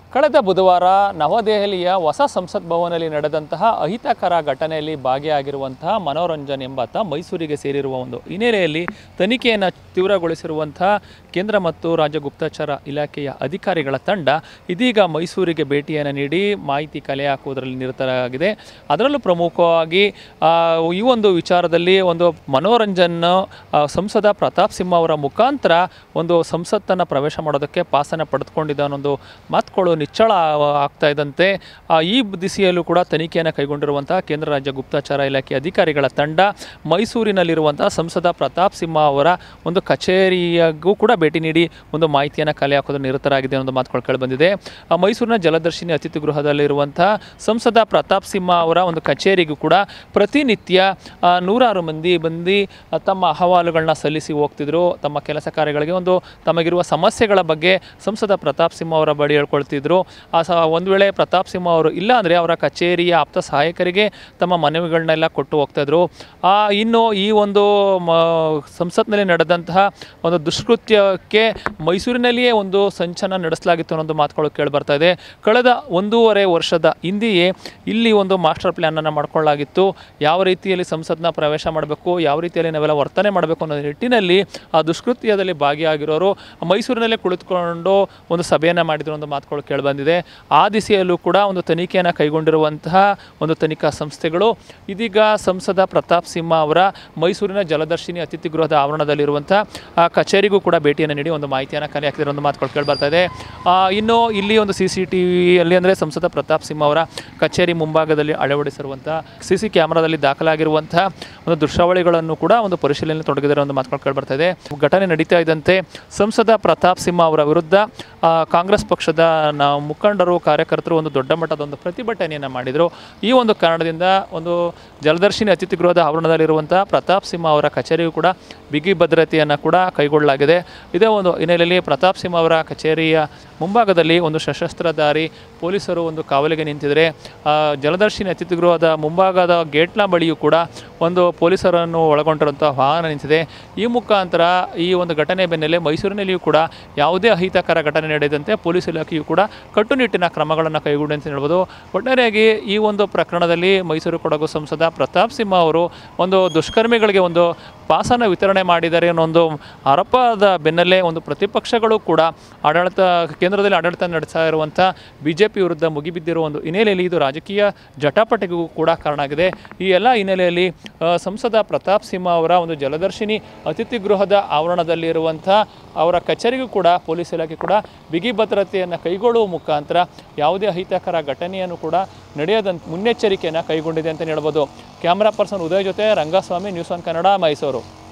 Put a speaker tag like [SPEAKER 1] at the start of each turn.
[SPEAKER 1] ಕಳೆದ ಬುಧವಾರ ನವದೆಹಲಿಯ ಹೊಸ ಸಂಸತ್ ಭವನದಲ್ಲಿ ನಡೆದಂತಹ ಅಹಿತಕರ ಘಟನೆಯಲ್ಲಿ ಭಾಗಿಯಾಗಿರುವಂತಹ ಮನೋರಂಜನ್ ಎಂಬಾತ ಮೈಸೂರಿಗೆ ಸೇರಿರುವ ಒಂದು ಹಿನ್ನೆಲೆಯಲ್ಲಿ ತನಿಖೆಯನ್ನು ತೀವ್ರಗೊಳಿಸಿರುವಂತಹ ಕೇಂದ್ರ ಮತ್ತು ರಾಜ್ಯ ಗುಪ್ತಚರ ಇಲಾಖೆಯ ಅಧಿಕಾರಿಗಳ ತಂಡ ಇದೀಗ ಮೈಸೂರಿಗೆ ಭೇಟಿಯನ್ನು ನೀಡಿ ಮಾಹಿತಿ ಕಲೆ ಹಾಕುವುದರಲ್ಲಿ ನಿರತರಾಗಿದೆ ಅದರಲ್ಲೂ ಪ್ರಮುಖವಾಗಿ ಆ, ಈ ಒಂದು ವಿಚಾರದಲ್ಲಿ ಒಂದು ಮನೋರಂಜನ್ ಆ, ಸಂಸದ ಪ್ರತಾಪ್ ಸಿಂಹ ಅವರ ಮುಖಾಂತರ ಒಂದು ಸಂಸತ್ತನ್ನು ಪ್ರವೇಶ ಮಾಡೋದಕ್ಕೆ ಪಾಸನ ಪಡೆದುಕೊಂಡಿದ್ದ ಅನ್ನೊಂದು ಮಾತುಗಳು ನಿಚ್ಚಳ ಆಗ್ತಾ ಇದ್ದಂತೆ ಆ, ಈ ದಿಸೆಯಲ್ಲೂ ಕೂಡ ತನಿಖೆಯನ್ನು ಕೈಗೊಂಡಿರುವಂತಹ ಕೇಂದ್ರ ರಾಜ್ಯ ಗುಪ್ತಚರ ಇಲಾಖೆ ಅಧಿಕಾರಿಗಳ ತಂಡ ಮೈಸೂರಿನಲ್ಲಿರುವಂತಹ ಸಂಸದ ಪ್ರತಾಪ್ ಸಿಂಹ ಅವರ ಒಂದು ಕಚೇರಿಯಾಗೂ ಕೂಡ ಭೇಟಿ ನೀಡಿ ಒಂದು ಮಾಹಿತಿಯನ್ನು ಕಲೆ ಹಾಕೋದು ನಿರತರಾಗಿದೆ ಅನ್ನೋದು ಮಾತುಗಳು ಕೇಳಿಬಂದಿದೆ ಆ, ಮೈಸೂರಿನ ಜಲದರ್ಶಿನಿ ಅತಿಥಿ ಗೃಹದಲ್ಲಿರುವಂತಹ ಸಂಸದ ಪ್ರತಾಪ್ ಸಿಂಹ ಅವರ ಒಂದು ಕಚೇರಿಗೂ ಕೂಡ ಪ್ರತಿನಿತ್ಯ ಆ, ನೂರಾರು ಮಂದಿ ಬಂದು ಆ, ತಮ್ಮ ಅಹವಾಲುಗಳನ್ನ ಸಲ್ಲಿಸಿ ಹೋಗ್ತಿದ್ರು ತಮ್ಮ ಕೆಲಸ ಕಾರ್ಯಗಳಿಗೆ ಒಂದು ತಮಗಿರುವ ಸಮಸ್ಯೆಗಳ ಬಗ್ಗೆ ಸಂಸದ ಪ್ರತಾಪ್ ಸಿಂಹ ಅವರ ಬಳಿ ಹೇಳ್ಕೊಳ್ತಿದ್ರು ಆ ಸ ಒಂದು ವೇಳೆ ಪ್ರತಾಪ್ ಸಿಂಹ ಅವರು ಇಲ್ಲ ಅಂದರೆ ಅವರ ಕಚೇರಿಯ ಆಪ್ತ ಸಹಾಯಕರಿಗೆ ತಮ್ಮ ಮನವಿಗಳನ್ನೆಲ್ಲ ಕೊಟ್ಟು ಹೋಗ್ತಾಯಿದ್ರು ಆ ಇನ್ನು ಈ ಒಂದು ಮ ಸಂಸತ್ನಲ್ಲಿ ನಡೆದಂತಹ ಒಂದು ದುಷ್ಕೃತ್ಯಕ್ಕೆ ಮೈಸೂರಿನಲ್ಲಿಯೇ ಒಂದು ಸಂಚನ ನಡೆಸಲಾಗಿತ್ತು ಅನ್ನೋದು ಮಾತುಗಳು ಕೇಳಿ ಬರ್ತಾ ಇದೆ ಕಳೆದ ಒಂದೂವರೆ ವರ್ಷದ ಹಿಂದೆಯೇ ಇಲ್ಲಿ ಒಂದು ಮಾಸ್ಟರ್ ಪ್ಲ್ಯಾನನ್ನು ಮಾಡ್ಕೊಳ್ಳಲಾಗಿತ್ತು ಯಾವ ರೀತಿಯಲ್ಲಿ ಸಂಸತ್ನ ಪ್ರವೇಶ ಮಾಡಬೇಕು ಯಾವ ರೀತಿಯಲ್ಲಿ ನಾವೆಲ್ಲ ವರ್ತನೆ ಮಾಡಬೇಕು ಅನ್ನೋ ನಿಟ್ಟಿನಲ್ಲಿ ಆ ದುಷ್ಕೃತ್ಯದಲ್ಲಿ ಭಾಗಿಯಾಗಿರೋರು ಮೈಸೂರಿನಲ್ಲೇ ಕುಳಿತುಕೊಂಡು ಒಂದು ಸಭೆಯನ್ನು ಮಾಡಿದ್ರು ಒಂದು ಮಾತುಗಳು ಕೇಳಿಬಂದಿದೆ ಆ ದಿಸೆಯಲ್ಲೂ ಕೂಡ ಒಂದು ತನಿಖೆಯನ್ನು ಕೈಗೊಂಡಿರುವಂತಹ ಒಂದು ತನಿಖಾ ಸಂಸ್ಥೆಗಳು ಇದೀಗ ಸಂಸದ ಪ್ರತಾಪ್ ಸಿಂಹ ಅವರ ಮೈಸೂರಿನ ಜಲದರ್ಶಿನಿ ಅತಿಥಿ ಗೃಹದ ಆವರಣದಲ್ಲಿರುವಂಥ ಆ ಕಚೇರಿಗೂ ಕೂಡ ಭೇಟಿಯನ್ನು ನೀಡಿ ಒಂದು ಮಾಹಿತಿಯನ್ನು ಕಲೆ ಹಾಕಿದ್ರೆ ಒಂದು ಮಾತುಗಳು ಕೇಳಿ ಬರ್ತಾ ಇದೆ ಆ, ಇನ್ನು ಇಲ್ಲಿ ಒಂದು ಸಿ ಸಿ ಟಿ ವಿಯಲ್ಲಿ ಅಂದರೆ ಸಂಸದ ಪ್ರತಾಪ್ ಸಿಂಹ ಅವರ ಕಚೇರಿ ಮುಂಭಾಗದಲ್ಲಿ ಅಳವಡಿಸಿರುವಂಥ ಸಿ ಸಿ ಕ್ಯಾಮ್ರಾದಲ್ಲಿ ದಾಖಲಾಗಿರುವಂಥ ಒಂದು ದೃಶ್ಯಾವಳಿಗಳನ್ನು ಕೂಡ ಒಂದು ಪರಿಶೀಲನೆ ತೊಡಗಿದರೆ ಒಂದು ಮಾತುಗಳು ಕೇಳಿ ಬರ್ತಾ ಇದೆ ಘಟನೆ ನಡೀತಾ ಇದ್ದಂತೆ ಸಂಸದ ಪ್ರತಾಪ್ ಸಿಂಹ ಅವರ ವಿರುದ್ಧ ಆ, ಕಾಂಗ್ರೆಸ್ ಪಕ್ಷದ ನ- ಮುಖಂಡರು ಕಾರ್ಯಕರ್ತರು ಒಂದು ದೊಡ್ಡ ಮಟ್ಟದ ಒಂದು ಪ್ರತಿಭಟನೆಯನ್ನು ಮಾಡಿದರು ಈ ಒಂದು ಕಾರಣದಿಂದ ಒಂದು ಜಲದರ್ಶಿನಿ ಅತಿಥಿ ಗೃಹದ ಆವರಣದಲ್ಲಿರುವಂಥ ಪ್ರತಾಪ್ ಸಿಂಹ ಅವರ ಕಚೇರಿಯು ಕೂಡ ಬಿಗಿ ಭದ್ರತೆಯನ್ನು ಕೂಡ ಕೈಗೊಳ್ಳಲಾಗಿದೆ ಇದೇ ಒಂದು ಹಿನ್ನೆಲೆಯಲ್ಲಿ ಪ್ರತಾಪ್ ಸಿಂಹ ಅವರ ಕಚೇರಿಯ ಮುಂಭಾಗದಲ್ಲಿ ಒಂದು ಸಶಸ್ತ್ರಧಾರಿ ಪೊಲೀಸರು ಒಂದು ಕಾವಲಿಗೆ ನಿಂತಿದ್ದಾರೆ ಆ, ಜಲದರ್ಶಿನಿ ಅತಿಥಿ ಗೃಹದ ಮುಂಭಾಗದ ಗೇಟ್ನ ಬಳಿಯೂ ಕೂಡ ಒಂದು ಪೊಲೀಸರನ್ನು ಒಳಗೊಂಡಿರುವಂಥ ವಾಹನ ನಿಂತಿದೆ ಈ ಮುಖಾಂತರ ಈ ಒಂದು ಘಟನೆ ಬೆನ್ನಲ್ಲೇ ಮೈಸೂರಿನಲ್ಲಿಯೂ ಕೂಡ ಯಾವುದೇ ಅಹಿತಕರ ಘಟನೆ ನಡೆದಂತೆ ಪೊಲೀಸ್ ಇಲಾಖೆಯು ಕೂಡ ಕಟ್ಟುನಿಟ್ಟಿನ ಕ್ರಮಗಳನ್ನು ಕೈಗೊಂಡು ಅಂತ ಹೇಳ್ಬೋದು ಒಟ್ಟಾರೆಯಾಗಿ ಈ ಒಂದು ಪ್ರಕರಣದಲ್ಲಿ ಮೈಸೂರು ಕೊಡಗು ಸಂಸದ ಪ್ರತಾಪ್ ಸಿಂಹ ಅವರು ಒಂದು ದುಷ್ಕರ್ಮಿಗಳಿಗೆ ಒಂದು ಪಾಸನ ವಿತರಣೆ ಮಾಡಿದ್ದಾರೆ ಅನ್ನೋ ಒಂದು ಆರೋಪದ ಬೆನ್ನಲ್ಲೇ ಒಂದು ಪ್ರತಿಪಕ್ಷಗಳು ಕೂಡ ಆಡಳಿತ ಕೇಂದ್ರದಲ್ಲಿ ಆಡಳಿತ ನಡೆಸ್ತಾ ಇರುವಂಥ ಬಿ ಜೆ ಪಿ ವಿರುದ್ಧ ಮುಗಿಬಿದ್ದಿರುವ ಒಂದು ಹಿನ್ನೆಲೆಯಲ್ಲಿ ಇದು ರಾಜಕೀಯ ಜಟಾಪಟಿಗೂ ಕೂಡ ಕಾರಣ ಆಗಿದೆ ಈ ಎಲ್ಲ ಹಿನ್ನೆಲೆಯಲ್ಲಿ ಆ, ಸಂಸದ ಪ್ರತಾಪ್ ಸಿಂಹ ಅವರ ಒಂದು ಜಲದರ್ಶಿನಿ ಅತಿಥಿ ಗೃಹದ ಆವರಣದಲ್ಲಿರುವಂಥ ಅವರ ಕಚೇರಿಗೂ ಕೂಡ ಪೊಲೀಸ್ ಇಲಾಖೆ ಕೂಡ ಬಿಗಿ ಭದ್ರತೆಯನ್ನು ಕೈಗೊಳ್ಳುವ ಮುಖಾಂತರ ಯಾವುದೇ ಅಹಿತಕರ ಘಟನೆಯನ್ನು ಕೂಡ ನಡೆಯದಂತೆ ಮುನ್ನೆಚ್ಚರಿಕೆಯನ್ನು ಕೈಗೊಂಡಿದೆ ಅಂತಲೇ ಹೇಳ್ಬೋದು ಕ್ಯಾಮ್ರಾ ಪರ್ಸನ್ ಉದಯ್ ಜೊತೆ ರಂಗಸ್ವಾಮಿ ನ್ಯೂಸ್ ಆನ್ ಕನ್ನಡ ಮೈಸೂರು